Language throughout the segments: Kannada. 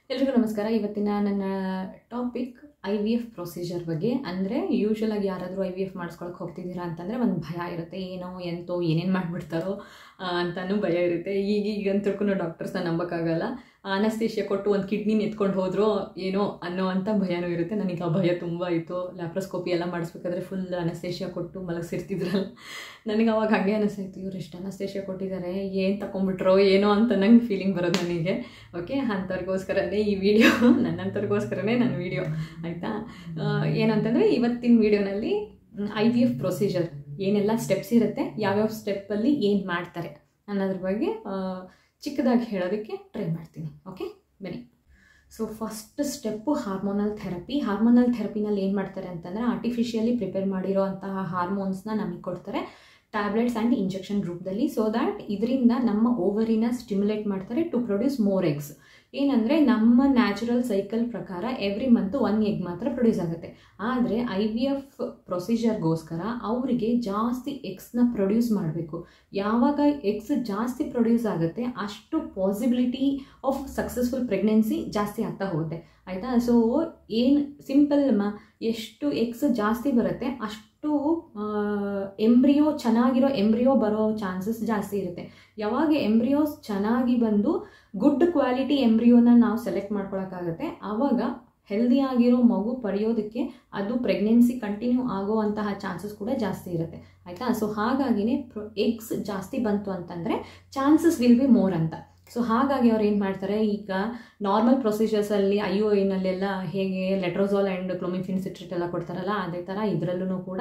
ಎಲ್ರಿಗೂ ನಮಸ್ಕಾರ ಇವತ್ತಿನ ನನ್ನ topic I V F procedure ಬಗ್ಗೆ ಅಂದರೆ ಯೂಶಲ್ ಆಗಿ ಯಾರಾದರೂ ಐ ವಿ ಎಫ್ ಮಾಡಿಸ್ಕೊಳಕ್ಕೆ ಹೋಗ್ತಿದ್ದೀರಾ ಅಂತಂದರೆ ಒಂದು ಭಯ ಇರುತ್ತೆ ಏನೋ ಎಂತೋ ಏನೇನು ಮಾಡಿಬಿಡ್ತಾರೋ ಅಂತಲೂ ಭಯ ಇರುತ್ತೆ ಈಗೀಗ ಅಂತೂ ಡಾಕ್ಟರ್ಸ್ನ ನಂಬೋಕ್ಕಾಗಲ್ಲ ಅನಸ್ತೇಷಿಯ ಕೊಟ್ಟು ಒಂದು ಕಿಡ್ನಿನ ಎತ್ಕೊಂಡು ಹೋದ್ರೋ ಏನೋ ಅನ್ನೋ ಅಂಥ ಭಯನೂ ಇರುತ್ತೆ ನನಗೆ ಆ ಭಯ ತುಂಬ ಇತ್ತು ಲ್ಯಾಪ್ರೋಸ್ಕೋಪಿ ಎಲ್ಲ ಮಾಡಿಸ್ಬೇಕಾದ್ರೆ ಫುಲ್ ಅನಸ್ತೇಷಿಯ ಕೊಟ್ಟು ಮಲಗಿಸಿರ್ತಿದ್ರಲ್ಲ ನನಗೆ ಅವಾಗ ಹಾಗೆ ಅನಿಸ್ತಾಯಿತ್ತು ಇವ್ರು ಎಷ್ಟು ಅನಸ್ತೇಷಿಯ ಕೊಟ್ಟಿದ್ದಾರೆ ಏನು ತಗೊಂಡ್ಬಿಟ್ರೋ ಏನೋ ಅಂತ ನಂಗೆ ಫೀಲಿಂಗ್ ಬರೋದು ನನಗೆ ಓಕೆ ಅಂಥವ್ರಿಗೋಸ್ಕರನೇ ಈ ವಿಡಿಯೋ ನನ್ನಂಥವ್ರಿಗೋಸ್ಕರನೇ ನನ್ನ ವಿಡಿಯೋ ಆಯಿತಾ ಏನಂತಂದರೆ ಇವತ್ತಿನ ವಿಡಿಯೋನಲ್ಲಿ ಐ ವಿ ಎಫ್ ಪ್ರೊಸೀಜರ್ ಏನೆಲ್ಲ ಸ್ಟೆಪ್ಸ್ ಇರುತ್ತೆ ಯಾವ್ಯಾವ ಸ್ಟೆಪ್ಪಲ್ಲಿ ಏನು ಮಾಡ್ತಾರೆ ಅನ್ನೋದ್ರ ಬಗ್ಗೆ ಚಿಕ್ಕದಾಗಿ ಹೇಳೋದಕ್ಕೆ ಟ್ರೈ ಮಾಡ್ತೀನಿ ಓಕೆ ಬನ್ನಿ so first step hormonal therapy hormonal ಥೆರಪಿನಲ್ಲಿ ಏನು ಮಾಡ್ತಾರೆ ಅಂತಂದರೆ ಆರ್ಟಿಫಿಷಿಯಲಿ ಪ್ರಿಪೇರ್ ಮಾಡಿರೋ ಅಂತಹ ಹಾರ್ಮೋನ್ಸ್ನ ನಮಗೆ ಕೊಡ್ತಾರೆ ಟ್ಯಾಬ್ಲೆಟ್ಸ್ ಆ್ಯಂಡ್ ಇಂಜೆಕ್ಷನ್ ರೂಪದಲ್ಲಿ ಸೊ ದ್ಯಾಟ್ ಇದರಿಂದ ನಮ್ಮ ಓವರಿನ ಸ್ಟಿಮ್ಯುಲೇಟ್ ಮಾಡ್ತಾರೆ ಟು ಪ್ರೊಡ್ಯೂಸ್ ಮೋರ್ ಎಗ್ಸ್ ಏನಂದರೆ ನಮ್ಮ ನ್ಯಾಚುರಲ್ ಸೈಕಲ್ ಪ್ರಕಾರ ಎವ್ರಿ ಮಂತ್ ಒನ್ ಎಗ್ ಮಾತ್ರ ಪ್ರೊಡ್ಯೂಸ್ ಆಗುತ್ತೆ ಆದರೆ ಐ ವಿ ಎಫ್ ಪ್ರೊಸೀಜರ್ಗೋಸ್ಕರ ಅವರಿಗೆ ಜಾಸ್ತಿ ಎಗ್ಸ್ನ ಪ್ರೊಡ್ಯೂಸ್ ಮಾಡಬೇಕು ಯಾವಾಗ ಎಗ್ಸ್ ಜಾಸ್ತಿ ಪ್ರೊಡ್ಯೂಸ್ ಆಗುತ್ತೆ ಅಷ್ಟು ಪಾಸಿಬಿಲಿಟಿ ಆಫ್ ಸಕ್ಸಸ್ಫುಲ್ ಪ್ರೆಗ್ನೆನ್ಸಿ ಜಾಸ್ತಿ ಆಗ್ತಾ ಹೋಗುತ್ತೆ ಆಯಿತಾ ಸೊ ಏನು ಸಿಂಪಲ್ ಮ ಎಷ್ಟು ಎಗ್ಸ್ ಜಾಸ್ತಿ ಬರುತ್ತೆ ಅಷ್ಟು ಎಂಬ್ರಿಯೋ ಚೆನ್ನಾಗಿರೋ ಎಂಬ್ರಿಯೋ ಬರೋ ಚಾನ್ಸಸ್ ಜಾಸ್ತಿ ಇರುತ್ತೆ ಯಾವಾಗ ಎಂಬ್ರಿಯೋಸ್ ಚೆನ್ನಾಗಿ ಬಂದು ಗುಡ್ ಕ್ವಾಲಿಟಿ ಎಂಬ್ರಿಯೋನ ನಾವು ಸೆಲೆಕ್ಟ್ ಮಾಡ್ಕೊಳಕ್ಕಾಗತ್ತೆ ಆವಾಗ ಹೆಲ್ದಿ ಆಗಿರೋ ಮಗು ಪಡೆಯೋದಕ್ಕೆ ಅದು ಪ್ರೆಗ್ನೆನ್ಸಿ ಕಂಟಿನ್ಯೂ ಆಗೋವಂತಹ ಚಾನ್ಸಸ್ ಕೂಡ ಜಾಸ್ತಿ ಇರುತ್ತೆ ಆಯಿತಾ ಸೊ ಹಾಗಾಗಿನೇ ಪ್ರೊ ಎಗ್ಸ್ ಜಾಸ್ತಿ ಬಂತು ಅಂತಂದರೆ ಚಾನ್ಸಸ್ ವಿಲ್ ಬಿ ಮೋರ್ ಅಂತ ಸೊ ಹಾಗಾಗಿ ಅವ್ರು ಏನು ಮಾಡ್ತಾರೆ ಈಗ ನಾರ್ಮಲ್ ಪ್ರೊಸೀಜರ್ಸಲ್ಲಿ ಐ ಒ ಎನಲ್ಲೆಲ್ಲ ಹೇಗೆ ಲೆಟ್ರೋಸಾಲ್ ಆ್ಯಂಡ್ ಕ್ಲೋಮಿಫಿನ್ ಸಿಟ್ರಿಟ್ ಎಲ್ಲ ಕೊಡ್ತಾರಲ್ಲ ಅದೇ ಥರ ಇದರಲ್ಲೂ ಕೂಡ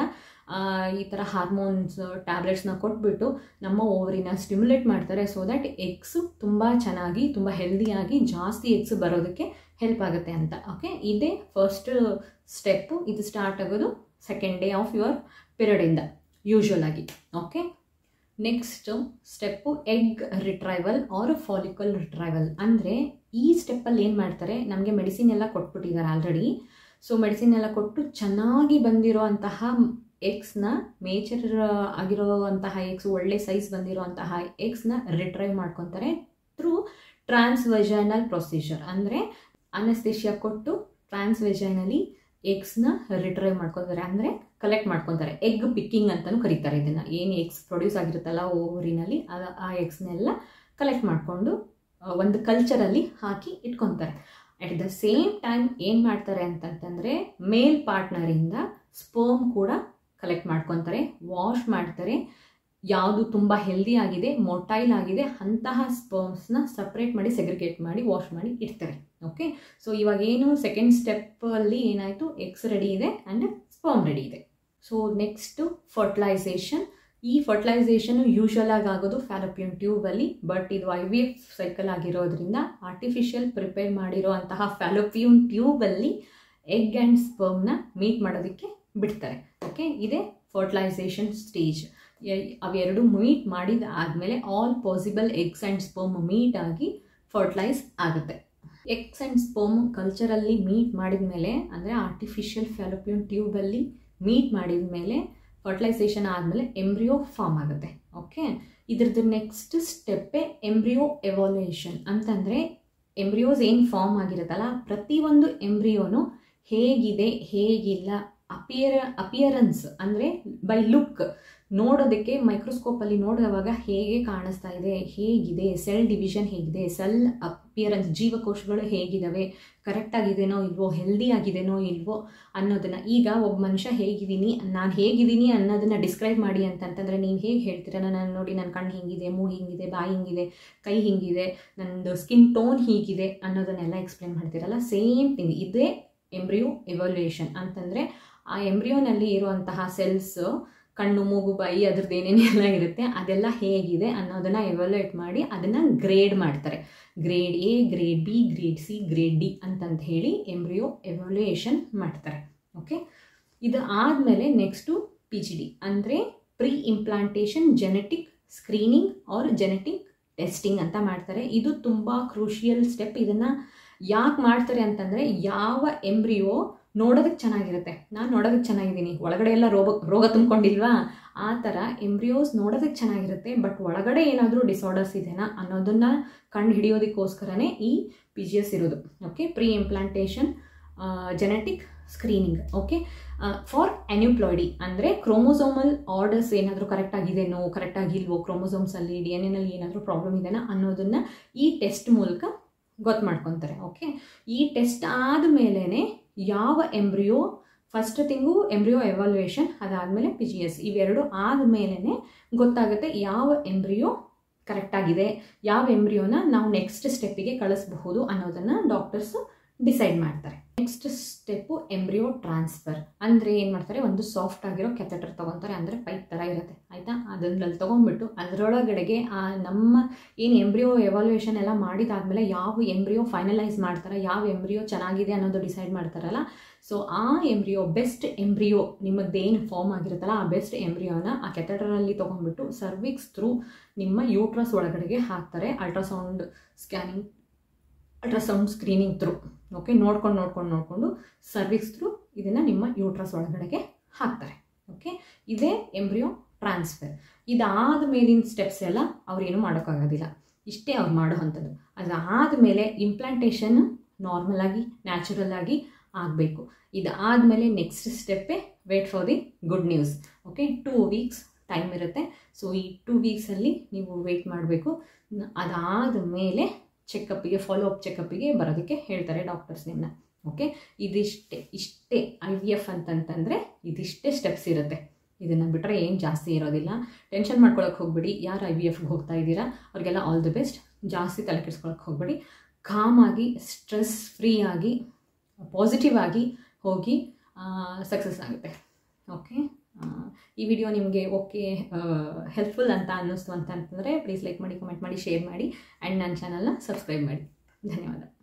ಈ ಥರ ಹಾರ್ಮೋನ್ಸ್ ಟ್ಯಾಬ್ಲೆಟ್ಸ್ನ ಕೊಟ್ಬಿಟ್ಟು ನಮ್ಮ ಓವರಿನ ಸ್ಟಿಮ್ಯುಲೇಟ್ ಮಾಡ್ತಾರೆ ಸೊ ದ್ಯಾಟ್ ಎಗ್ಸು ತುಂಬ ಚೆನ್ನಾಗಿ ತುಂಬ ಹೆಲ್ದಿಯಾಗಿ ಜಾಸ್ತಿ ಎಗ್ಸ್ ಬರೋದಕ್ಕೆ ಹೆಲ್ಪ್ ಆಗುತ್ತೆ ಅಂತ ಓಕೆ ಇದೇ ಫಸ್ಟ್ ಸ್ಟೆಪ್ಪು ಇದು ಸ್ಟಾರ್ಟ್ ಆಗೋದು ಸೆಕೆಂಡ್ ಡೇ ಆಫ್ ಯುವರ್ ಪಿರಿಯಡಿಂದ ಯೂಶ್ವಲ್ ಆಗಿ okay next step egg retrieval or follicle retrieval ಅಂದರೆ ಈ ಸ್ಟೆಪ್ಪಲ್ಲಿ ಏನು ಮಾಡ್ತಾರೆ ನಮಗೆ ಮೆಡಿಸಿನ್ ಎಲ್ಲ ಕೊಟ್ಬಿಟ್ಟಿದ್ದಾರೆ ಆಲ್ರೆಡಿ ಸೊ ಮೆಡಿಸಿನ್ ಎಲ್ಲ ಕೊಟ್ಟು ಚೆನ್ನಾಗಿ ಬಂದಿರೋ ಅಂತಹ ಎಗ್ಸ್ನ ಮೇಚರ್ ಆಗಿರೋವಂತಹ ಎಗ್ಸ್ ಒಳ್ಳೆ ಸೈಜ್ ಬಂದಿರೋವಂತಹ ಎಗ್ಸ್ನ ರಿಟ್ರೈವ್ ಮಾಡ್ಕೊತಾರೆ ಥ್ರೂ ಟ್ರಾನ್ಸ್ವೆಜೈನಲ್ ಪ್ರೊಸೀಜರ್ ಅಂದರೆ ಅನಸ್ತೇಷಿಯಾ ಕೊಟ್ಟು ಟ್ರಾನ್ಸ್ವೆಜೈನಲ್ಲಿ ಎಗ್ಸ್ನ ರಿಟ್ರೈವ್ ಮಾಡ್ಕೊತಾರೆ ಅಂದರೆ ಕಲೆಕ್ಟ್ ಮಾಡ್ಕೊತಾರೆ ಎಗ್ ಪಿಕ್ಕಿಂಗ್ ಅಂತಲೂ ಕರೀತಾರೆ ಇದನ್ನು ಏನು ಎಗ್ಸ್ ಪ್ರೊಡ್ಯೂಸ್ ಆಗಿರುತ್ತಲ್ಲ ಓವರಿನಲ್ಲಿ ಅದು ಆ ಎಗ್ಸ್ನೆಲ್ಲ ಕಲೆಕ್ಟ್ ಮಾಡಿಕೊಂಡು ಒಂದು ಕಲ್ಚರಲ್ಲಿ ಹಾಕಿ ಇಟ್ಕೊತಾರೆ ಅಟ್ ದ ಸೇಮ್ ಟೈಮ್ ಏನು ಮಾಡ್ತಾರೆ ಅಂತಂತಂದರೆ ಮೇಲ್ ಪಾರ್ಟ್ನರಿಂದ ಸ್ಪರ್ಮ್ ಕೂಡ ಕಲೆಕ್ಟ್ ಮಾಡ್ಕೊತಾರೆ ವಾಶ್ ಮಾಡ್ತಾರೆ ಯಾವುದು ತುಂಬ ಹೆಲ್ದಿ ಆಗಿದೆ ಮೊಟೈಲ್ ಆಗಿದೆ ಅಂತಹ ಸ್ಪರ್ಮ್ಸ್ನ ಸಪ್ರೇಟ್ ಮಾಡಿ ಸೆಗ್ರಿಗೇಟ್ ಮಾಡಿ ವಾಶ್ ಮಾಡಿ ಇಡ್ತಾರೆ ಓಕೆ ಸೊ ಇವಾಗ ಏನು ಸೆಕೆಂಡ್ ಸ್ಟೆಪ್ಪಲ್ಲಿ ಏನಾಯಿತು ಎಗ್ಸ್ ರೆಡಿ ಇದೆ ಆ್ಯಂಡ್ ಸ್ಪರ್ಮ್ ರೆಡಿ ಇದೆ ಸೊ ನೆಕ್ಸ್ಟು ಫರ್ಟಿಲೈಸೇಷನ್ ಈ ಫರ್ಟಿಲೈಸೇಷನ್ ಯೂಶಲ್ ಆಗಿ ಆಗೋದು ಫ್ಯಾಲಪಿಯನ್ ಟ್ಯೂಬಲ್ಲಿ ಬಟ್ ಇದು ಐ ವಿ ಎಫ್ ಸೈಕಲ್ ಆಗಿರೋದ್ರಿಂದ ಆರ್ಟಿಫಿಷಿಯಲ್ ಪ್ರಿಪೇರ್ ಮಾಡಿರೋ ಅಂತಹ ಫ್ಯಾಲೋಪಿಯೂನ್ ಟ್ಯೂಬಲ್ಲಿ ಎಗ್ ಆ್ಯಂಡ್ ಸ್ಪರ್ಮ್ನ ಮೀಟ್ ಮಾಡೋದಕ್ಕೆ ಬಿಡ್ತಾರೆ ಓಕೆ ಇದೇ ಫರ್ಟಿಲೈಸೇಷನ್ ಸ್ಟೇಜ್ ಅವೆರಡು ಮೀಟ್ ಮಾಡಿದ ಆದಮೇಲೆ all possible eggs and sperm meet ಆಗಿ ಫರ್ಟಿಲೈಸ್ ಆಗುತ್ತೆ ಎಗ್ಸ್ ಆ್ಯಂಡ್ ಸ್ಪರ್ಮ್ ಕಲ್ಚರಲ್ಲಿ ಮೀಟ್ ಮಾಡಿದ ಮೇಲೆ ಅಂದರೆ ಆರ್ಟಿಫಿಷಿಯಲ್ ಫ್ಯಾಲೋಪಿಯನ್ ಟ್ಯೂಬಲ್ಲಿ ಮೀಟ್ ಮಾಡಿದ ಮೇಲೆ ಫರ್ಟಿಲೈಸೇಷನ್ ಆದಮೇಲೆ ಎಂಬ್ರಿಯೋ ಫಾರ್ಮ್ ಆಗುತ್ತೆ ಓಕೆ ಇದ್ರದ್ದು ನೆಕ್ಸ್ಟ್ ಸ್ಟೆಪ್ಪೇ ಎಂಬ್ರಿಯೋ ಎವಾಲ್ಯೂಯೇಷನ್ ಅಂತಂದರೆ ಎಂಬ್ರಿಯೋಸ್ ಏನು ಫಾರ್ಮ್ ಆಗಿರುತ್ತಲ್ಲ ಪ್ರತಿಯೊಂದು ಎಂಬ್ರಿಯೋನು ಹೇಗಿದೆ ಹೇಗಿಲ್ಲ ಅಪಿಯರ ಅಪಿಯರೆನ್ಸ್ ಅಂದರೆ ಬೈ ಲುಕ್ ನೋಡೋದಕ್ಕೆ ಮೈಕ್ರೋಸ್ಕೋಪಲ್ಲಿ ನೋಡುವಾಗ ಹೇಗೆ ಕಾಣಿಸ್ತಾ ಇದೆ ಹೇಗಿದೆ ಸೆಲ್ ಡಿವಿಷನ್ ಹೇಗಿದೆ ಸೆಲ್ ಅಪಿಯರೆನ್ಸ್ ಜೀವಕೋಶಗಳು ಹೇಗಿದ್ದಾವೆ ಕರೆಕ್ಟಾಗಿದೆನೋ ಇಲ್ವೋ ಹೆಲ್ದಿ ಆಗಿದೆನೋ ಇಲ್ವೋ ಅನ್ನೋದನ್ನು ಈಗ ಒಬ್ಬ ಮನುಷ್ಯ ಹೇಗಿದ್ದೀನಿ ನಾನು ಹೇಗಿದ್ದೀನಿ ಅನ್ನೋದನ್ನು ಡಿಸ್ಕ್ರೈಬ್ ಮಾಡಿ ಅಂತಂತಂದರೆ ನೀವು ಹೇಗೆ ಹೇಳ್ತೀರ ನಾನು ನೋಡಿ ನನ್ನ ಕಣ್ಣು ಹಿಂಗಿದೆ ಮೂಗು ಹಿಂಗಿದೆ ಬಾಯಿ ಹಿಂಗಿದೆ ಕೈ ಹಿಂಗಿದೆ ನನ್ನದು ಸ್ಕಿನ್ ಟೋನ್ ಹೀಗಿದೆ ಅನ್ನೋದನ್ನೆಲ್ಲ ಎಕ್ಸ್ಪ್ಲೇನ್ ಮಾಡ್ತೀರಲ್ಲ ಸೇಮ್ ಥಿಂಗ್ ಇದೇ ಎಂಬ್ರಿಯೋ ಎವಾಲ್ಯೂಯೇಷನ್ ಅಂತಂದರೆ ಆ ಎಂಬ್ರಿಯೋನಲ್ಲಿ ಇರುವಂತಹ ಸೆಲ್ಸ್ ಕಣ್ಣು ಮೂಗು ಬಾಯಿ ಅದ್ರದ್ದು ಏನೇನೆಲ್ಲ ಇರುತ್ತೆ ಅದೆಲ್ಲ ಹೇಗಿದೆ ಅನ್ನೋದನ್ನು ಎವಾಲ್ಯೂಯೇಟ್ ಮಾಡಿ ಅದನ್ನು ಗ್ರೇಡ್ ಮಾಡ್ತಾರೆ grade A grade B grade C grade D ಅಂತಂತ ಹೇಳಿ ಎಂಬ್ರಿಯೋ ಎವಾಲ್ಯೂಯೇಷನ್ ಮಾಡ್ತಾರೆ ಓಕೆ ಇದು ಆದಮೇಲೆ ನೆಕ್ಸ್ಟು ಪಿ ಜಿ ಡಿ ಅಂದರೆ pre implantation genetic screening or genetic testing ಅಂತ ಮಾಡ್ತಾರೆ ಇದು ತುಂಬ ಕ್ರೂಷಿಯಲ್ ಸ್ಟೆಪ್ ಇದನ್ನು ಯಾಕೆ ಮಾಡ್ತಾರೆ ಅಂತಂದರೆ ಯಾವ ಎಂಬ್ರಿಯೋ ನೋಡೋದಕ್ಕೆ ಚೆನ್ನಾಗಿರುತ್ತೆ ನಾನು ನೋಡೋದಕ್ಕೆ ಚೆನ್ನಾಗಿದ್ದೀನಿ ಒಳಗಡೆ ಎಲ್ಲ ರೋಗ ರೋಗ ತುಂಬಿಕೊಂಡಿಲ್ವಾ ಆ ಥರ ಎಂಬ್ರಿಯೋಸ್ ನೋಡೋದಕ್ಕೆ ಚೆನ್ನಾಗಿರುತ್ತೆ ಬಟ್ ಒಳಗಡೆ ಏನಾದರೂ ಡಿಸಾರ್ಡರ್ಸ್ ಇದೆನಾ ಅನ್ನೋದನ್ನು ಕಂಡು ಹಿಡಿಯೋದಕ್ಕೋಸ್ಕರನೇ ಈ ಪಿ ಜಿ ಎಸ್ ಇರೋದು okay pre implantation genetic screening okay for aneuploidy ಅಂದರೆ ಕ್ರೋಮೋಸೋಮಲ್ ಆರ್ಡರ್ಸ್ ಏನಾದರೂ ಕರೆಕ್ಟ್ ಆಗಿದೆನೋ ಕರೆಕ್ಟ್ ಆಗಿಲ್ವೋ ಕ್ರೋಮೋಸೋಮ್ಸಲ್ಲಿ ಡಿ ಎನ್ ಎನಲ್ಲಿ ಏನಾದರೂ ಪ್ರಾಬ್ಲಮ್ ಇದೆನಾ ಅನ್ನೋದನ್ನು ಈ ಟೆಸ್ಟ್ ಮೂಲಕ ಗೊತ್ತು ಮಾಡ್ಕೊತಾರೆ ಓಕೆ ಈ ಟೆಸ್ಟ್ ಆದಮೇಲೆ ಯಾವ embryo first thing embryo evaluation ಅದಾದಮೇಲೆ ಪಿ ಜಿ ಎಸ್ ಇವೆರಡು ಆದಮೇಲೆ ಗೊತ್ತಾಗುತ್ತೆ ಯಾವ ಎಂಬ್ರಿಯೋ ಕರೆಕ್ಟಾಗಿದೆ ಯಾವ ಎಂಬ್ರಿಯೋನ ನಾವು ನೆಕ್ಸ್ಟ್ ಸ್ಟೆಪ್ಪಿಗೆ ಕಳಿಸಬಹುದು ಅನ್ನೋದನ್ನು ಡಾಕ್ಟರ್ಸ್ ಡಿಸೈಡ್ ಮಾಡ್ತಾರೆ ನೆಕ್ಸ್ಟ್ ಸ್ಟೆಪ್ಪು ಎಂಬ್ರಿಯೋ ಟ್ರಾನ್ಸ್ಫರ್ ಅಂದರೆ ಏನು ಮಾಡ್ತಾರೆ ಒಂದು ಸಾಫ್ಟ್ ಆಗಿರೋ ಕೆಥೆಟರ್ ತೊಗೊತಾರೆ ಅಂದರೆ ಪೈಪ್ ಥರ ಇರುತ್ತೆ ಆಯಿತಾ ಅದನ್ನಲ್ಲಿ ತೊಗೊಂಡ್ಬಿಟ್ಟು ಅದರೊಳಗಡೆಗೆ ಆ ನಮ್ಮ ಏನು ಎಂಬ್ರಿಯೋ ಎವಾಲ್ಯೂಯೇಷನ್ ಎಲ್ಲ ಮಾಡಿದಾದ್ಮೇಲೆ ಯಾವ ಎಂಬ್ರಿಯೋ ಫೈನಲೈಸ್ ಮಾಡ್ತಾರೆ ಯಾವ ಎಂಬ್ರಿಯೋ ಚೆನ್ನಾಗಿದೆ ಅನ್ನೋದು ಡಿಸೈಡ್ ಮಾಡ್ತಾರಲ್ಲ ಸೊ ಆ ಎಂಬ್ರಿಯೋ ಬೆಸ್ಟ್ ಎಂಬ್ರಿಯೋ ನಿಮ್ಮದೇನು ಫಾರ್ಮ್ ಆಗಿರುತ್ತಲ್ಲ ಆ ಬೆಸ್ಟ್ ಎಂಬ್ರಿಯೋನ ಆ ಕೆಥೆಟರಲ್ಲಿ ತೊಗೊಂಡ್ಬಿಟ್ಟು ಸರ್ವಿಕ್ಸ್ ಥ್ರೂ ನಿಮ್ಮ ಯೂಟ್ರಸ್ ಒಳಗಡೆಗೆ ಹಾಕ್ತಾರೆ ultrasound scanning ultrasound screening through okay ನೋಡ್ಕೊಂಡು ನೋಡ್ಕೊಂಡು ನೋಡಿಕೊಂಡು ಸರ್ವಿಕ್ಸ್ ಥ್ರೂ ಇದನ್ನು ನಿಮ್ಮ ಯೂಟ್ರಸ್ ಒಳಗಡೆಗೆ ಹಾಕ್ತಾರೆ ಓಕೆ ಇದೇ ಎಂಬ್ರಿಯೋ ಟ್ರಾನ್ಸ್ಫರ್ ಇದಾದ ಮೇಲಿನ ಸ್ಟೆಪ್ಸ್ ಎಲ್ಲ ಅವ್ರೇನು ಮಾಡೋಕ್ಕಾಗೋದಿಲ್ಲ ಇಷ್ಟೇ ಅವ್ರು ಮಾಡೋ ಅಂಥದ್ದು ಅದಾದಮೇಲೆ ಇಂಪ್ಲಾಂಟೇಷನ್ ನಾರ್ಮಲ್ ಆಗಿ ನ್ಯಾಚುರಲ್ ಆಗಿ ಆಗಬೇಕು ಇದಾದಮೇಲೆ ನೆಕ್ಸ್ಟ್ ಸ್ಟೆಪ್ಪೇ wait for the good news okay two weeks time ಇರುತ್ತೆ ಸೊ ಈ ಟೂ ವೀಕ್ಸಲ್ಲಿ ನೀವು ವೆಯ್ಟ್ ಮಾಡಬೇಕು ಅದಾದ ಮೇಲೆ ಚೆಕಪ್ಪಿಗೆ ಫಾಲೋ ಅಪ್ ಚೆಕಪ್ಪಿಗೆ ಬರೋದಕ್ಕೆ ಹೇಳ್ತಾರೆ ಡಾಕ್ಟರ್ಸ್ ನಿಮ್ಮನ್ನ ಓಕೆ ಇದಿಷ್ಟೇ ಇಷ್ಟೇ ಐ ವಿ ಎಫ್ ಅಂತಂತಂದರೆ ಇದಿಷ್ಟೇ ಸ್ಟೆಪ್ಸ್ ಇರುತ್ತೆ ಇದನ್ನು ಬಿಟ್ಟರೆ ಏನು ಜಾಸ್ತಿ ಇರೋದಿಲ್ಲ ಟೆನ್ಷನ್ ಮಾಡ್ಕೊಳಕ್ಕೆ ಹೋಗ್ಬೇಡಿ ಯಾರು ಐ ವಿ ಎಫ್ಗೆ ಹೋಗ್ತಾ ಇದ್ದೀರಾ ಅವ್ರಿಗೆಲ್ಲ ಆಲ್ ದಿ ಬೆಸ್ಟ್ ಜಾಸ್ತಿ ತಲೆ ಕೆಡಿಸ್ಕೊಳಕ್ಕೆ ಹೋಗ್ಬೇಡಿ ಕಾಮಾಗಿ ಸ್ಟ್ರೆಸ್ ಫ್ರೀ ಆಗಿ ಪಾಸಿಟಿವ್ ಆಗಿ ಹೋಗಿ ಸಕ್ಸಸ್ ಆಗುತ್ತೆ ಓಕೆ ಈ ವಿಡಿಯೋ ನಿಮಗೆ ಓಕೆ ಹೆಲ್ಪ್ಫುಲ್ ಅಂತ ಅನ್ನಿಸ್ತು ಅಂತ ಅಂತಂದರೆ ಪ್ಲೀಸ್ ಲೈಕ್ ಮಾಡಿ ಕಮೆಂಟ್ ಮಾಡಿ ಶೇರ್ ಮಾಡಿ ಆ್ಯಂಡ್ ನನ್ನ ಚಾನಲ್ನ ಸಬ್ಸ್ಕ್ರೈಬ್ ಮಾಡಿ ಧನ್ಯವಾದ